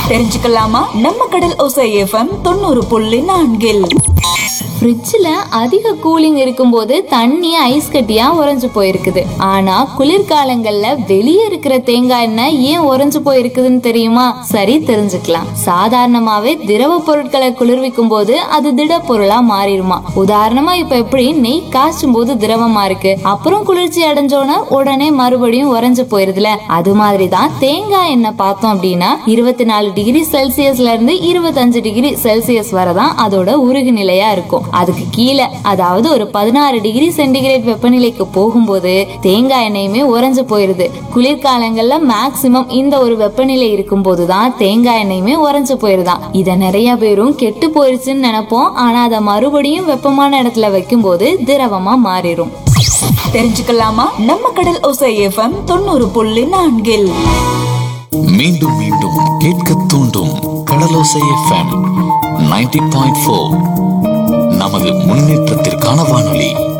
தெரிஞ்சுக்கலாமா நம்ம கடல் ஓசை எஃப்எம் தொண்ணூறு புள்ளி நான்கில் ஃப்ரிட்ஜ்ல அதிக கூலிங் இருக்கும்போது தண்ணி ஐஸ் கட்டியா உறைஞ்சு போயிருக்குது ஆனா குளிர்காலங்கள்ல வெளியே இருக்கிற தேங்காய் எண்ணெய் ஏன் உறைஞ்சு போயிருக்குதுன்னு தெரியுமா சரி தெரிஞ்சுக்கலாம் சாதாரணமாவே திரவ பொருட்களை குளிர்விக்கும் போது அது திட பொருளா மாறிடுமா உதாரணமா இப்ப எப்படி நெய் காய்ச்சும் போது திரவமா இருக்கு அப்புறம் குளிர்ச்சி அடைஞ்சோன உடனே மறுபடியும் உறைஞ்சு போயிருதுல அது மாதிரிதான் தேங்காய் எண்ணெய் பார்த்தோம் அப்படின்னா இருபத்தி நாலு டிகிரி செல்சியஸ்ல இருந்து இருபத்தஞ்சு டிகிரி செல்சியஸ் வரதான் அதோட உருகு நிலையா இருக்கும் அதுக்கு கீழே அதாவது ஒரு பதினாறு டிகிரி சென்டிகிரேட் வெப்பநிலைக்கு போகும்போது தேங்காய் எண்ணெயுமே உறைஞ்சு போயிருது குளிர்காலங்கள்ல மேக்சிமம் இந்த ஒரு வெப்பநிலை இருக்கும் போதுதான் தேங்காய் எண்ணெயுமே உறைஞ்சு போயிருதான் இத நிறைய பேரும் கெட்டு போயிருச்சுன்னு நினைப்போம் ஆனா அதை மறுபடியும் வெப்பமான இடத்துல வைக்கும்போது திரவமா மாறிடும் தெரிஞ்சுக்கலாமா நம்ம கடல் ஓசை எஃப்எம் தொண்ணூறு புள்ளி நான்கில் மீண்டும் மீண்டும் கேட்க தூண்டும் கடலோசை எஃப்எம் நைன்டி பாயிண்ட் ஃபோர் நமது முன்னேற்றத்திற்கான வானொலி